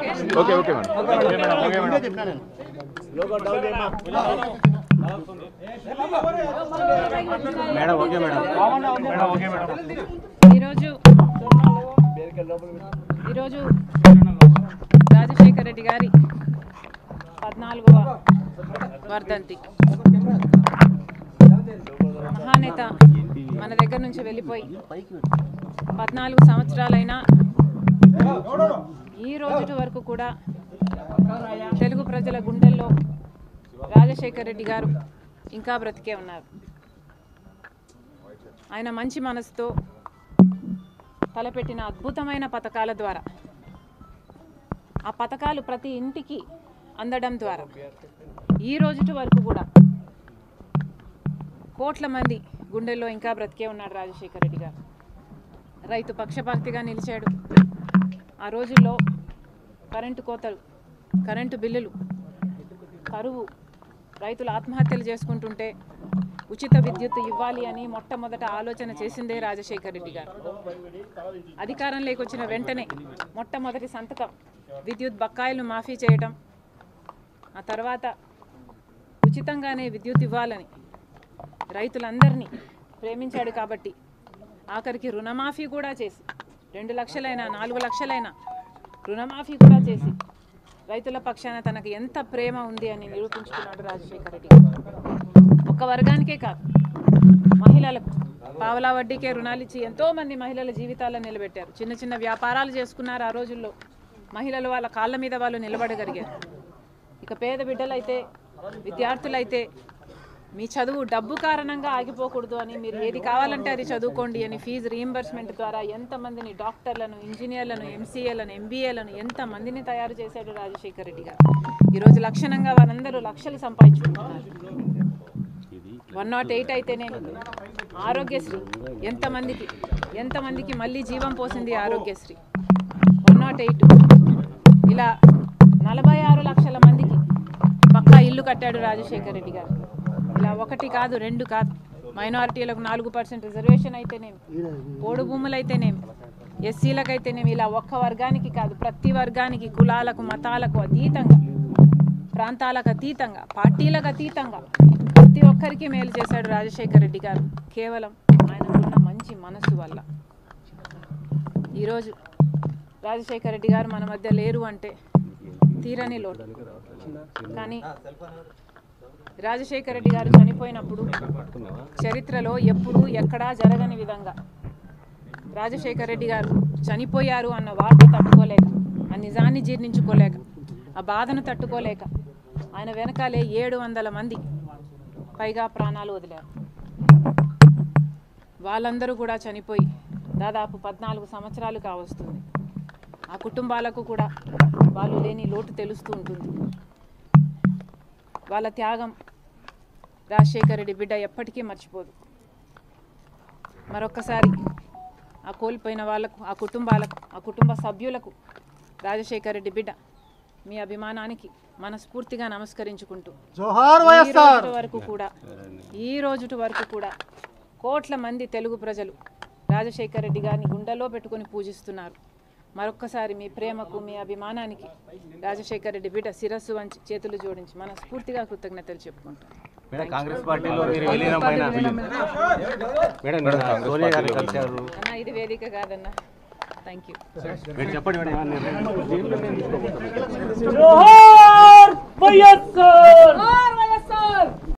Okay okay madam madam okay madam ఈరోజు ఈరోజు రాజశేఖర రెడ్డి గారి పద్నాలుగవ వర్ధంతి మహానేత మన దగ్గర నుంచి వెళ్ళిపోయి పద్నాలుగు సంవత్సరాలైనా ఈ రోజుటి వరకు కూడా తెలుగు ప్రజల గుండెల్లో రాజశేఖర రెడ్డి గారు ఇంకా బ్రతికే ఉన్నారు ఆయన మంచి మనసుతో తలపెట్టిన అద్భుతమైన పథకాల ద్వారా ఆ పథకాలు ప్రతి ఇంటికి అందడం ద్వారా ఈ రోజుటి వరకు కూడా కోట్ల మంది గుండెల్లో ఇంకా బ్రతికే ఉన్నాడు రాజశేఖర రెడ్డి గారు రైతు పక్షపాతిగా నిలిచాడు ఆ రోజుల్లో కరెంటు కోతలు కరెంటు బిల్లులు కరువు రైతులు ఆత్మహత్యలు చేసుకుంటుంటే ఉచిత విద్యుత్ ఇవ్వాలి అని మొట్టమొదట ఆలోచన చేసిందే రాజశేఖర రెడ్డి గారు అధికారంలోకి వచ్చిన వెంటనే మొట్టమొదటి సంతకం విద్యుత్ బకాయిలు మాఫీ చేయటం ఆ తర్వాత ఉచితంగానే విద్యుత్ ఇవ్వాలని రైతులందరినీ ప్రేమించాడు కాబట్టి ఆఖరికి రుణమాఫీ కూడా చేసి రెండు లక్షలైనా నాలుగు లక్షలైనా రుణమాఫీ కూడా చేసి రైతుల పక్షాన తనకు ఎంత ప్రేమ ఉంది అని నిరూపించుకున్నాడు రాజశేఖర రెడ్డి గారు. ఒక్క వర్గానికే కాదు మహిళలకు పావలా వడ్డీకే రుణాలు ఇచ్చి ఎంతో మంది మహిళల జీవితాలను నిలబెట్టారు చిన్న చిన్న వ్యాపారాలు చేసుకున్నారు ఆ రోజుల్లో మహిళలు వాళ్ళ కాళ్ళ మీద వాళ్ళు నిలబడగలిగారు ఇక పేద బిడ్డలైతే విద్యార్థులైతే మీ చదువు డబ్బు కారణంగా ఆగిపోకూడదు అని మీరు ఏది కావాలంటే అది చదువుకోండి అని ఫీజు రీయింబర్స్మెంట్ ద్వారా ఎంతమందిని డాక్టర్లను ఇంజనీర్లను ఎంసీఏలను ఎంబీఏలను ఎంతమందిని తయారు చేశాడు రాజశేఖర రెడ్డి గారు ఈరోజు లక్షణంగా వారందరూ లక్షలు సంపాదించుకుంటున్నారు వన్ నాట్ ఎయిట్ అయితేనే ఆరోగ్యశ్రీ ఎంతమందికి ఎంతమందికి మళ్ళీ జీవం పోసింది ఆరోగ్యశ్రీ వన్ నాట్ ఎయిట్ ఇలా నలభై ఆరు లక్షల మందికి పక్కా ఇల్లు కట్టాడు రాజశేఖర రెడ్డి గారు ఇలా ఒకటి కాదు రెండు కాదు మైనారిటీలకు నాలుగు పర్సెంట్ రిజర్వేషన్ అయితేనేమి పోడు భూములు అయితేనేమి ఎస్సీలకు అయితేనేమి ఇలా ఒక్క వర్గానికి కాదు ప్రతి వర్గానికి కులాలకు మతాలకు అతీతంగా ప్రాంతాలకు అతీతంగా పార్టీలకు అతీతంగా ప్రతి ఒక్కరికి మేలు చేశాడు రాజశేఖర రెడ్డి గారు కేవలం ఆయనకున్న మంచి మనసు వల్ల ఈరోజు రాజశేఖర రెడ్డి గారు మన మధ్య లేరు అంటే తీరని లోటు కానీ రాజశేఖర రెడ్డి గారు చనిపోయినప్పుడు చరిత్రలో ఎప్పుడూ ఎక్కడా జరగని విధంగా రాజశేఖర రెడ్డి గారు చనిపోయారు అన్న వార్త తట్టుకోలేక ఆ నిజాన్ని జీర్ణించుకోలేక ఆ బాధను తట్టుకోలేక ఆయన వెనకాలే ఏడు వందల మంది పైగా ప్రాణాలు వదిలారు వాళ్ళందరూ కూడా చనిపోయి దాదాపు పద్నాలుగు సంవత్సరాలు కావస్తుంది ఆ కుటుంబాలకు కూడా వాళ్ళు లేని లోటు తెలుస్తూ ఉంటుంది వాళ్ళ త్యాగం రాజశేఖర రెడ్డి బిడ్డ ఎప్పటికీ మర్చిపోదు మరొక్కసారి ఆ కోల్పోయిన వాళ్ళకు ఆ కుటుంబాలకు ఆ కుటుంబ సభ్యులకు రాజశేఖర రెడ్డి బిడ్డ మీ అభిమానానికి మనస్ఫూర్తిగా నమస్కరించుకుంటూ జోహార్ ఈ వైఎస్ఆర్ రోజుటి వరకు కూడా ఈ రోజుటి వరకు కూడా కోట్ల మంది తెలుగు ప్రజలు రాజశేఖర రెడ్డి గారిని గుండెలో పెట్టుకొని పూజిస్తున్నారు మరొక్కసారి మీ ప్రేమకు మీ అభిమానానికి రాజశేఖర రెడ్డి బిడ్డ శిరస్సు వంచి చేతులు జోడించి మనస్ఫూర్తిగా కృతజ్ఞతలు చెప్పుకుంటాం మేడం కాంగ్రెస్ పార్టీలో మీరు విలీనం పైన మేడం నిన్న సోనియా గారిని కలిశారు అన్న ఇది వేదిక కాదన్న థ్యాంక్ యూ మీరు చెప్పండి మేడం ఏమన్నా నిర్ణయం?